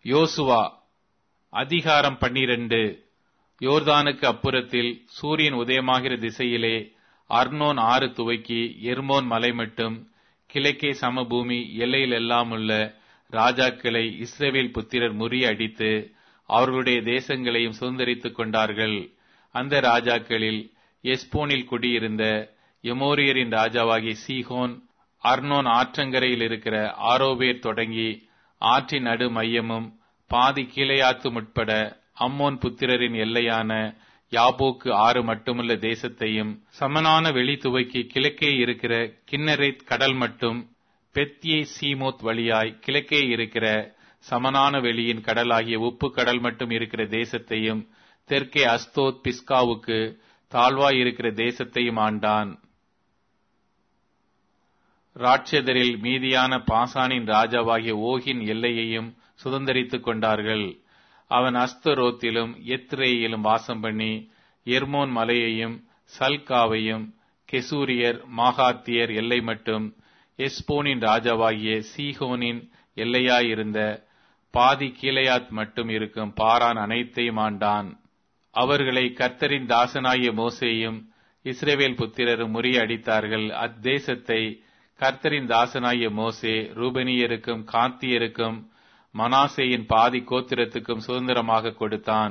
யோசுவா அதிகாரம் பன்னிரண்டு யோர்தானுக்கு அப்புறத்தில் சூரியன் உதயமாகிற திசையிலே அர்னோன் ஆறு துவக்கி எர்மோன் மலை மட்டும் கிழக்கே சமபூமி எல்லையிலெல்லாம் உள்ள ராஜாக்களை இஸ்ரவேல் புத்திரர் முறியடித்து அவர்களுடைய தேசங்களையும் சுதந்திரித்துக் கொண்டார்கள் அந்த ராஜாக்களில் எஸ்போனில் குடியிருந்த எமோரியரின் ராஜாவாகிய சீகோன் அர்னோன் ஆற்றங்கரையில் இருக்கிற ஆரோவேர் தொடங்கி ஆற்றின் நடு மையமும் பாதி கீழையாத்து முற்பட அம்மோன் புத்திரரின் எல்லையான யாபோக்கு ஆறு மட்டுமுள்ள தேசத்தையும் சமனான வெளி துவக்கி கிழக்கே இருக்கிற கிண்ணரைத் கடல் மட்டும் பெத்தியே சீமோத் வழியாய் கிழக்கே இருக்கிற சமனான வெளியின் கடலாகிய உப்பு கடல் மட்டும் இருக்கிற தேசத்தையும் தெற்கே அஸ்தோத் பிஸ்காவுக்கு தாழ்வாய் இருக்கிற தேசத்தையும் ஆண்டான் ராட்சதரில் மீதியான பாசானின் ராஜாவாகிய ஓகின் எல்லையையும் சுதந்திரித்துக் கொண்டார்கள் அவன் அஸ்தரோத்திலும் எத்ரேயிலும் வாசம் பண்ணி எர்மோன் மலையையும் சல்காவையும் கெசூரியர் மாகாத்தியர் எல்லை மட்டும் எஸ்போனின் ராஜாவாகிய சீகோனின் எல்லையாயிருந்த பாதி கீழையாத் மட்டும் இருக்கும் பாரான் அனைத்தையும் ஆண்டான் அவர்களை கர்த்தரின் தாசனாகிய மோசேயும் இஸ்ரேவேல் புத்திரரும் முறியடித்தார்கள் அத்தேசத்தை கர்த்தரின் தாசனாகிய மோசே ரூபனியருக்கும் காந்தியருக்கும் மனாசேயின் பாதி கோத்திரத்துக்கும் சுதந்திரமாக கொடுத்தான்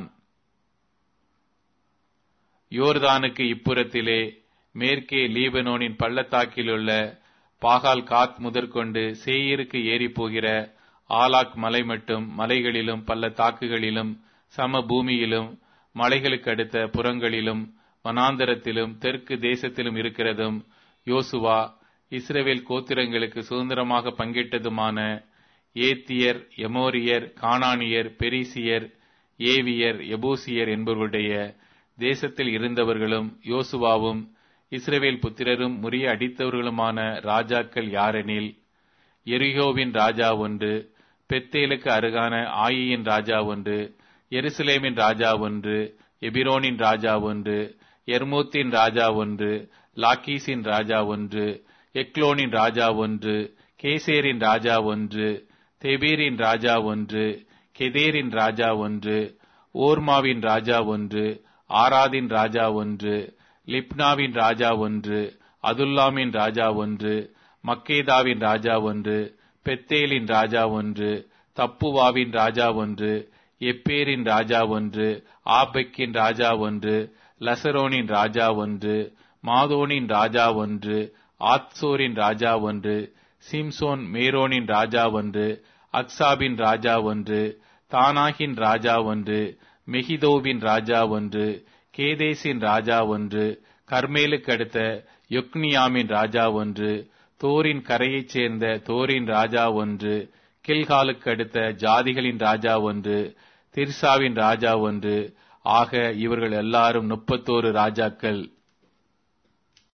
யோர்தானுக்கு இப்புறத்திலே மேற்கே லீபனோனின் பள்ளத்தாக்கிலுள்ள பாகால் காத் முதற்கொண்டு சேயிருக்கு ஏறி போகிற ஆலாக் மலை மட்டும் மலைகளிலும் பள்ளத்தாக்குகளிலும் சம பூமியிலும் மலைகளுக்கு அடுத்த புறங்களிலும் வனாந்தரத்திலும் தெற்கு தேசத்திலும் இருக்கிறதும் யோசுவா இஸ்ரேவேல் கோத்திரங்களுக்கு சுதந்திரமாக பங்கிட்டதுமான ஏத்தியர் எமோரியர் கானானியர் பெரிசியர் ஏவியர் எபூசியர் என்பவருடைய தேசத்தில் இருந்தவர்களும் யோசுவாவும் இஸ்ரேவேல் புத்திரரும் முறிய அடித்தவர்களுமான ராஜாக்கள் யாரெனில் எரிகோவின் ராஜா ஒன்று பெத்தேலுக்கு அருகான ஆயியின் ராஜா ஒன்று எருசலேமின் ராஜா ஒன்று எபிரோனின் ராஜா ஒன்று எர்மூத்தின் ராஜா ஒன்று லாக்கீஸின் ராஜா ஒன்று எக்லோனின் ராஜா ஒன்று கேசேரின் ராஜா ஒன்று தெபீரின் ராஜா ஒன்று கெதேரின் ராஜா ஒன்று ஓர்மாவின் ராஜா ஒன்று ஆராதின் ராஜா ஒன்று லிப்னாவின் ராஜா ஒன்று அதுல்லாமின் ராஜா ஒன்று மக்கேதாவின் ராஜா ஒன்று பெத்தேலின் ராஜா ஒன்று தப்புவாவின் ராஜா ஒன்று எப்பேரின் ராஜா ஒன்று ஆபெக்கின் ராஜா ஒன்று லசரோனின் ராஜா ஒன்று மாதோனின் ராஜா ஒன்று ஆத்சோரின் ராஜா ஒன்று சிம்சோன் மேரோனின் ராஜா ஒன்று அக்சாபின் ராஜா ஒன்று தானாகின் ராஜா ஒன்று மெகிதோவின் ராஜா ஒன்று கேதேசின் ராஜா ஒன்று கர்மேலுக்கு அடுத்த யொக்னியாமின் ராஜா ஒன்று தோரின் கரையைச் சேர்ந்த தோரின் ராஜா ஒன்று கில்காலுக்கு அடுத்த ஜாதிகளின் ராஜா ஒன்று திர்சாவின் ராஜா ஒன்று ஆக இவர்கள் எல்லாரும் முப்பத்தோரு ராஜாக்கள்